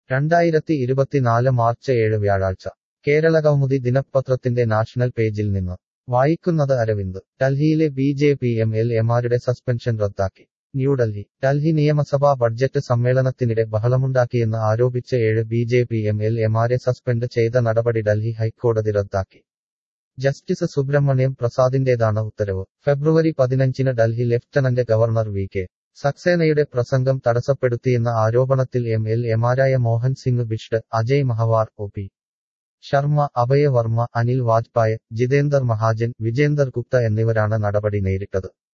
രണ്ടായിരത്തി ഇരുപത്തിനാല് മാർച്ച് ഏഴ് വ്യാഴാഴ്ച കേരള കൗമുദി ദിനപത്രത്തിന്റെ നാഷണൽ പേജിൽ നിന്ന് വായിക്കുന്നത് അരവിന്ദ് ഡൽഹിയിലെ B J P M L എമാരുടെ സസ്പെൻഷൻ റദ്ദാക്കി ന്യൂഡൽഹി ഡൽഹി നിയമസഭാ ബഡ്ജറ്റ് സമ്മേളനത്തിനിടെ ബഹളമുണ്ടാക്കിയെന്ന് ആരോപിച്ച് ഏഴ് B J P M L എമാരെ സസ്പെൻഡ് ചെയ്ത നടപടി ഡൽഹി ഹൈക്കോടതി റദ്ദാക്കി ജസ്റ്റിസ് സുബ്രഹ്മണ്യം പ്രസാദിന്റേതാണ് ഉത്തരവ് ഫെബ്രുവരി പതിനഞ്ചിന് Delhi lieutenant governor V K സക്സേനയുടെ പ്രസംഗം തടസ്സപ്പെടുത്തിയെന്ന ആരോപണത്തിൽ എം എൽ എമാരായ മോഹൻ സിംഗ് ബിഷ്ട് അജയ് മഹവാർ ഒ പി ശർമ്മ അഭയ വർമ്മ അനിൽ വാജ്പായ് ജിതേന്ദർ മഹാജൻ വിജേന്ദർ ഗുപ്ത എന്നിവരാണ് നടപടി നേരിട്ടത്